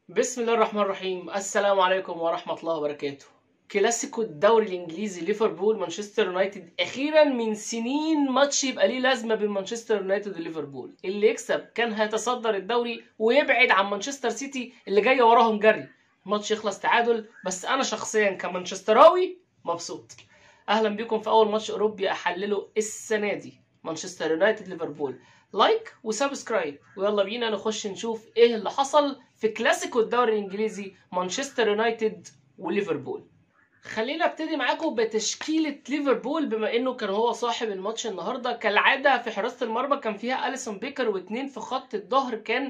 بسم الله الرحمن الرحيم السلام عليكم ورحمة الله وبركاته كلاسيكو الدوري الانجليزي ليفربول مانشستر يونايتد اخيرا من سنين ماتش يبقى ليه لازمه بين مانشستر يونايتد وليفربول اللي يكسب كان هيتصدر الدوري ويبعد عن مانشستر سيتي اللي جايه وراهم جري الماتش يخلص تعادل بس انا شخصيا كمانشستراوي مبسوط اهلا بكم في اول ماتش اوروبي احلله السنه دي مانشستر يونايتد ليفربول لايك وسبسكرايب ويلا بينا نخش نشوف ايه اللي حصل في كلاسيكو الدوري الانجليزي مانشستر يونايتد وليفربول خلينا ابتدي معاكم بتشكيلة ليفربول بما انه كان هو صاحب الماتش النهارده كالعادة في حراسة المرمى كان فيها اليسون بيكر واثنين في خط الظهر كان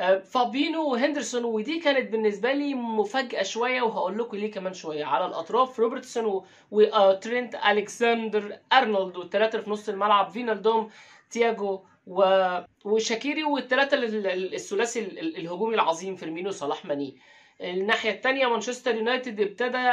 فابينو وهندرسون ودي كانت بالنسبة لي مفاجأة شوية وهقول لكم ليه كمان شوية على الأطراف روبرتسون وترينت ألكسندر أرنولد والثلاثة في نص الملعب فينالدوم تياجو و... وشاكيري والثلاثة الثلاثي الهجومي العظيم فيرمينو صلاح ماني الناحية الثانية مانشستر يونايتد ابتدى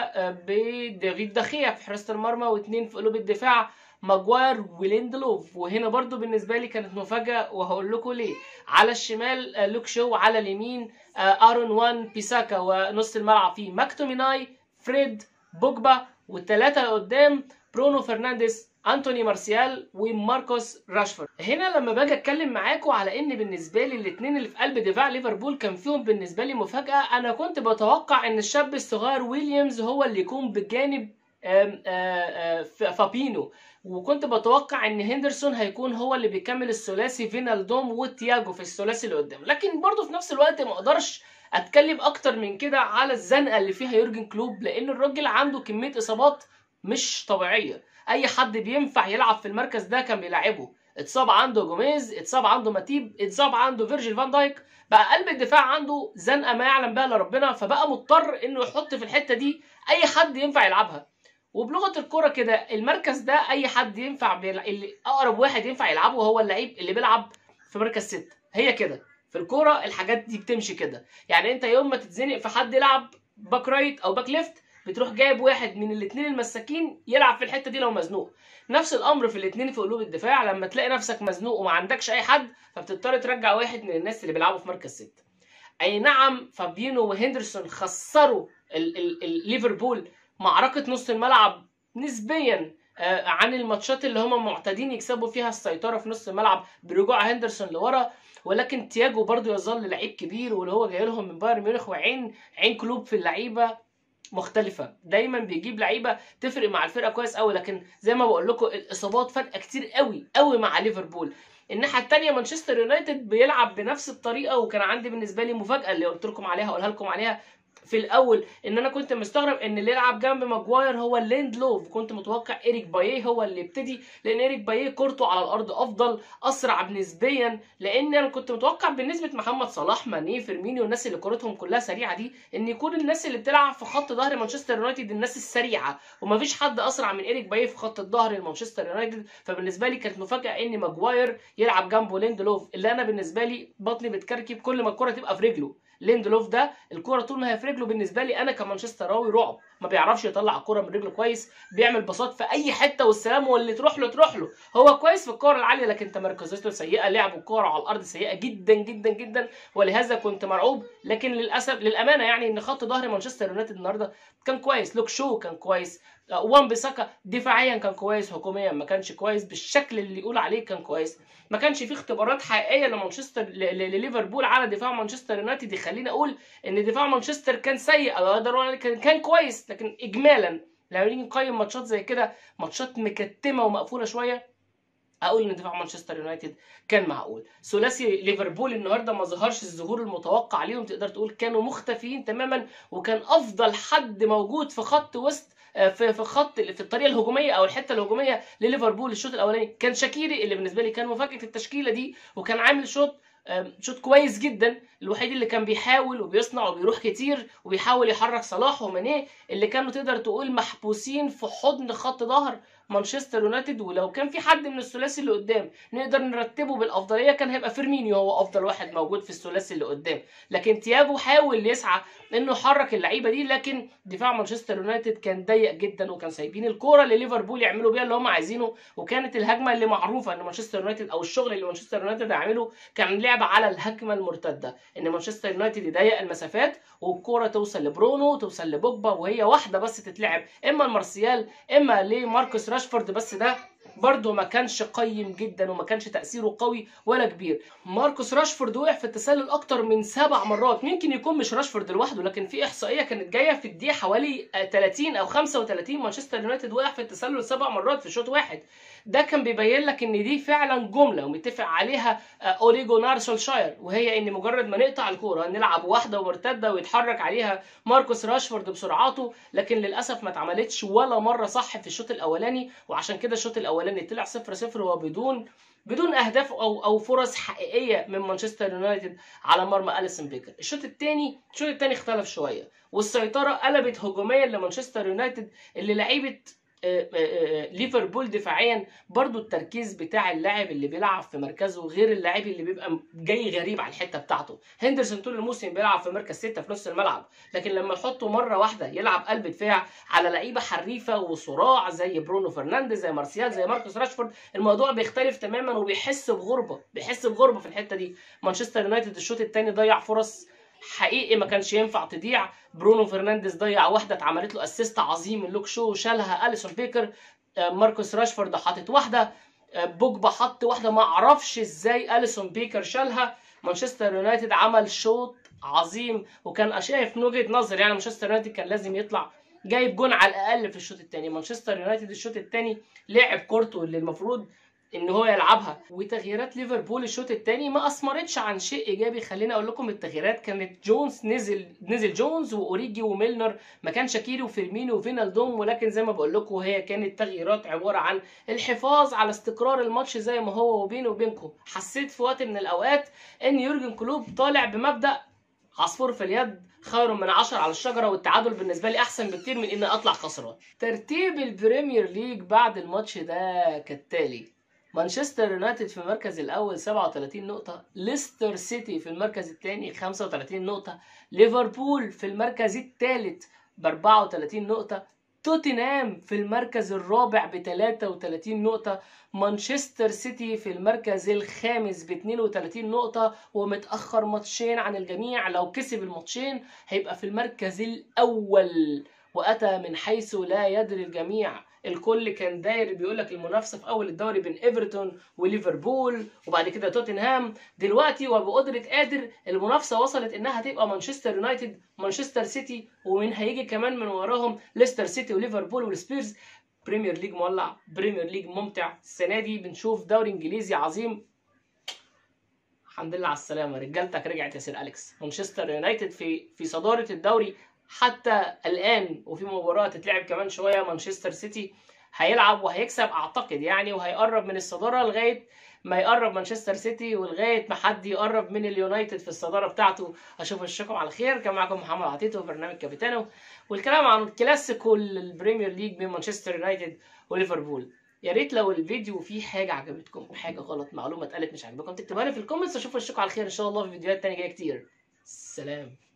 بدافيد دخيا في حراسة المرمى واثنين في قلوب الدفاع ماجواير وليندلوف وهنا برضو بالنسبة لي كانت مفاجأة وهقول لكم ليه على الشمال لوك شو على اليمين ارون وان بيساكا ونص الملعب فيه ماكتوميناي فريد بوجبا والثلاثة قدام برونو فرنانديز انتوني مارسيال وماركوس راشفورد هنا لما باجي اتكلم معاكم على ان بالنسبه لي الاثنين اللي في قلب دفاع ليفربول كان فيهم بالنسبه لي مفاجاه انا كنت بتوقع ان الشاب الصغير ويليامز هو اللي يكون بجانب آم آم فابينو وكنت بتوقع ان هندرسون هيكون هو اللي بيكمل الثلاثي فينالدوم وتياجو في الثلاثي اللي قدام لكن برضه في نفس الوقت ما اقدرش اتكلم اكتر من كده على الزنقه اللي فيها يورجن كلوب لان الراجل عنده كميه اصابات مش طبيعيه اي حد بينفع يلعب في المركز ده كان بيلعبه اتصاب عنده جوميز اتصاب عنده ماتيب اتصاب عنده فيرجيل فان دايك بقى قلب الدفاع عنده زنقه ما يعلم بها الا ربنا فبقى مضطر انه يحط في الحته دي اي حد ينفع يلعبها وبلغه الكوره كده المركز ده اي حد ينفع بيلع... اللي اقرب واحد ينفع يلعبه هو اللعيب اللي بيلعب في مركز ست هي كده في الكوره الحاجات دي بتمشي كده يعني انت يوم ما تتزنق في حد يلعب باك رايت او باك ليفت بتروح جايب واحد من الاثنين المساكين يلعب في الحته دي لو مزنوق نفس الامر في الاثنين في قلوب الدفاع لما تلاقي نفسك مزنوق وما عندكش اي حد فبتضطر ترجع واحد من الناس اللي بيلعبوا في مركز ست اي نعم فابينو وهندرسون خسروا ليفربول معركه نص الملعب نسبيا عن الماتشات اللي هم معتادين يكسبوا فيها السيطره في نص الملعب برجوع هندرسون لورا ولكن تياجو برضو يظل لعيب كبير واللي هو جاي لهم من بايرن ميونخ وعين عين كلوب في اللعيبه مختلفه دايما بيجيب لعيبه تفرق مع الفرقه كويس قوي لكن زي ما بقول لكم الاصابات فارقه كتير قوي قوي مع ليفربول الناحيه الثانيه مانشستر يونايتد بيلعب بنفس الطريقه وكان عندي بالنسبه لي مفاجاه اللي قلت لكم عليها اقولها لكم عليها في الاول ان انا كنت مستغرب ان اللي يلعب جنب ماجواير هو ليند لوف كنت متوقع ايريك بايه هو اللي يبتدي لان ايريك بايه كورته على الارض افضل اسرع نسبيا لان انا كنت متوقع بالنسبه محمد صلاح ماني فيرمينيو الناس اللي كورتهم كلها سريعه دي ان يكون الناس اللي بتلعب في خط ظهر مانشستر يونايتد الناس السريعه ومفيش حد اسرع من ايريك بايه في خط الظهر لمانشستر يونايتد فبالنسبه لي كانت مفاجاه ان ماجواير يلعب جنبه ليند لوف اللي انا بالنسبه لي بطني بتكركب كل ما الكره تبقى في رجله ليندلوف ده الكوره طول ما هي في رجله بالنسبه لي انا كمانشستراوي رعب ما بيعرفش يطلع الكوره من رجله كويس بيعمل باصات في اي حته والسلام واللي تروح له تروح له هو كويس في الكوره العاليه لكن تمركزاته سيئه لعب الكوره على الارض سيئه جدا جدا جدا ولهذا كنت مرعوب لكن للاسف للامانه يعني ان خط ظهر مانشستر يونايتد النهارده كان كويس لوك شو كان كويس وان بيساكا دفاعيا كان كويس هجوميا ما كانش كويس بالشكل اللي يقول عليه كان كويس ما كانش فيه اختبارات حقيقيه لمانشستر لليفربول على دفاع مانشستر يونايتد يخليني اقول ان دفاع مانشستر كان سيء او اقدر اقول كان, كان كويس لكن اجمالا لما نيجي نقيم ماتشات زي كده ماتشات مكتمه ومقفوله شويه اقول ان دفاع مانشستر يونايتد كان معقول ثلاثي ليفربول النهارده ما ظهرش الظهور المتوقع عليهم تقدر تقول كانوا مختفيين تماما وكان افضل حد موجود في خط وسط في في خط في الطريقه الهجوميه او الحته الهجوميه لليفربول الشوط الاولاني كان شاكيري اللي بالنسبه لي كان مفاجاه التشكيله دي وكان عامل شوط شوط كويس جدا الوحيد اللي كان بيحاول وبيصنع وبيروح كتير وبيحاول يحرك صلاح ومانيه اللي كانوا تقدر تقول محبوسين في حضن خط ظهر مانشستر يونايتد ولو كان في حد من الثلاثي اللي قدام نقدر نرتبه بالافضليه كان هيبقى فيرمينيو هو افضل واحد موجود في الثلاثي اللي قدام لكن تياجو حاول يسعى انه يحرك اللعيبه دي لكن دفاع مانشستر يونايتد كان ضيق جدا وكان سايبين الكوره لليفربول يعملوا بيها اللي هم عايزينه وكانت الهجمه اللي معروفه ان مانشستر يونايتد او الشغل اللي مانشستر يونايتد هيعمله كان لعب على الهجمه المرتده ان مانشستر يونايتد يضيق المسافات والكوره توصل لبرونو توصل لبوجبا وهي واحده بس تتلعب اما المارسيال اما لماركوس راشفورد بس ده برضه ما كانش قيم جدا وما كانش تاثيره قوي ولا كبير ماركوس راشفورد وقع في التسلل اكتر من سبع مرات ممكن يكون مش راشفورد لوحده لكن في احصائيه كانت جايه في الدقيقه حوالي 30 او 35 مانشستر يونايتد وقع في التسلل سبع مرات في شوط واحد ده كان بيبين لك ان دي فعلا جمله ومتفق عليها اوليجو نار سولشاير وهي ان مجرد ما نقطع الكوره نلعب واحده مرتده ويتحرك عليها ماركوس راشفورد بسرعاته لكن للاسف ما اتعملتش ولا مره صح في الشوط الاولاني وعشان كده الشوط الاولاني طلع 0 0 وبدون بدون اهداف او او فرص حقيقيه من مانشستر يونايتد على مرمى اليسون بيكر الشوط الثاني الشوط الثاني اختلف شويه والسيطره قلبت هجوميا لمانشستر يونايتد اللي لعيبه ليفربول دفاعيا برضو التركيز بتاع اللاعب اللي بيلعب في مركزه غير اللاعب اللي بيبقى جاي غريب على الحته بتاعته هندرسون طول الموسم بيلعب في مركز ستة في نص الملعب لكن لما يحطه مره واحده يلعب قلب دفاع على لعيبه حريفه وصراع زي برونو فرنانديز زي مارسيال زي ماركوس راشفورد الموضوع بيختلف تماما وبيحس بغربه بيحس بغربه في الحته دي مانشستر يونايتد الشوط الثاني ضيع فرص حقيقي ما كانش ينفع تضيع برونو فرنانديز ضيع واحده اتعملت له اسيست عظيم من لوك شو شالها اليسون بيكر ماركوس راشفورد حاطط واحده بوجبا حط واحده ما اعرفش ازاي اليسون بيكر شالها مانشستر يونايتد عمل شوط عظيم وكان شايف من وجهه نظري يعني مانشستر يونايتد كان لازم يطلع جايب جون على الاقل في الشوط الثاني مانشستر يونايتد الشوط الثاني لعب كورته اللي المفروض ان هو يلعبها وتغييرات ليفربول الشوط الثاني ما اثمرتش عن شيء ايجابي خليني اقول لكم التغييرات كانت جونز نزل نزل جونز واوريجي وميلنر مكان شاكيري وفيرمينو وفينالدوم ولكن زي ما بقول لكم هي كانت تغييرات عباره عن الحفاظ على استقرار الماتش زي ما هو وبيني وبينكم حسيت في وقت من الاوقات ان يورجن كلوب طالع بمبدا عصفور في اليد خير من عشر على الشجرة والتعادل بالنسبة لي أحسن بكتير من إني أطلع خسران. ترتيب البريمير ليج بعد الماتش ده كالتالي: مانشستر يونايتد في المركز الاول 37 نقطه ليستر سيتي في المركز الثاني 35 نقطه ليفربول في المركز الثالث ب 34 نقطه توتنهام في المركز الرابع ب 33 نقطة مانشستر سيتي في المركز الخامس ب 32 نقطة ومتأخر ماتشين عن الجميع لو كسب الماتشين هيبقى في المركز الأول وأتى من حيث لا يدري الجميع الكل كان داير بيقول لك المنافسه في اول الدوري بين ايفرتون وليفربول وبعد كده توتنهام دلوقتي وبقدره قادر المنافسه وصلت انها تبقى مانشستر يونايتد مانشستر سيتي ومن هيجي كمان من وراهم ليستر سيتي وليفربول والسبيرز بريمير ليج مولع بريمير ليج ممتع السنه دي بنشوف دوري انجليزي عظيم الحمد لله على السلامه رجالتك رجعت يا سير اليكس مانشستر يونايتد في في صداره الدوري حتى الان وفي مباراه تتلعب كمان شويه مانشستر سيتي هيلعب وهيكسب اعتقد يعني وهيقرب من الصداره لغايه ما يقرب مانشستر سيتي ولغايه ما حد يقرب من اليونايتد في الصداره بتاعته اشوف اشوفكم على خير كان معكم محمد عطيتو في برنامج كابيتانو والكلام عن الكلاسيكو البريمير ليج بين مانشستر يونايتد وليفربول يا ريت لو الفيديو فيه حاجه عجبتكم حاجه غلط معلومه اتقالت مش عجبكم تكتبوها لي في الكومنتس اشوف اشوفكم على خير ان شاء الله في فيديوهات تانية جايه كتير سلام